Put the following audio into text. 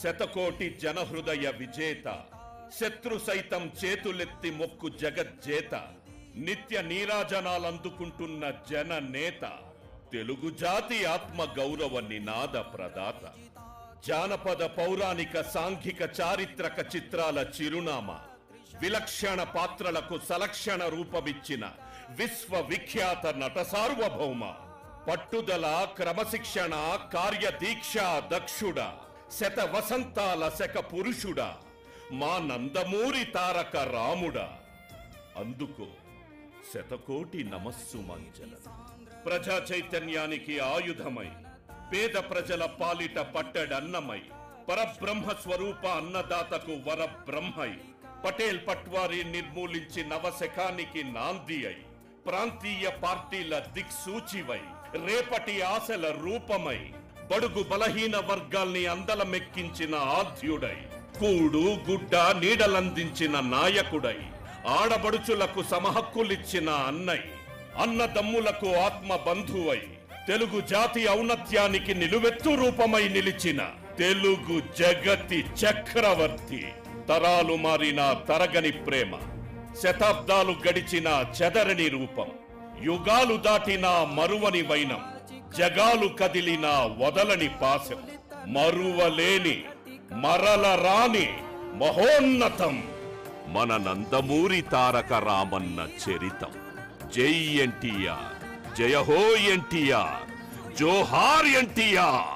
శతకోటి జనహృదయ విజేత శత్రు సైతం చేతులెత్తి మొక్కు జగజ్జేత నిత్య నీరాజనాలందుకుంటున్న జన నేత తెలుగు జాతి ఆత్మ గౌరవ నినాద ప్రదాత జానపద పౌరాణిక సాంఘిక చారిత్రక చిత్రాల చిరునామా విలక్షణ పాత్రలకు సలక్షణ రూపమిచ్చిన విశ్వవిఖ్యాత నట సార్వభౌమ పట్టుదల క్రమశిక్షణ కార్యదీక్ష దక్షుడ శత వసంతాల శక పురుషుడా మా నందమూరి తారక రాముడా అందుకో శతకోటి నమస్సు మంజల ప్రజా చైతన్యానికి ఆయుధమై పేద ప్రజల పాలిట పట్టెడన్నమై పరబ్రహ్మ స్వరూప అన్నదాతకు వర బ్రహ్మై పటేల్ పట్వారి నిర్మూలించి నవశకానికి నాంది అయి ప్రాంతీయ పార్టీల దిక్సూచివై రేపటి ఆశల రూపమై బడుగు బలహీన వర్గాల్ని అందలమెక్కించిన ఆద్యుడై కూడు గుడ్డ నీడలందించిన నాయకుడై ఆడబడుచులకు సమహక్కులిచ్చిన అన్నై అన్నదమ్ములకు ఆత్మ బంధువై తెలుగు జాతి ఔన్నత్యానికి నిలువెత్తు రూపమై నిలిచిన తెలుగు జగతి చక్రవర్తి తరాలు మారిన తరగని ప్రేమ శతాబ్దాలు గడిచిన చెదరని రూపం యుగాలు దాటిన మరువని వైనం జగాలు కదిలిన వదలని పాశం మరువలేని మరల రాని మహోన్నతం మన నందమూరి తారక రామన్న చరితం జై ఎన్టీఆర్ జయ హో ఎన్టీఆర్ జోహార్ ఎన్టీఆర్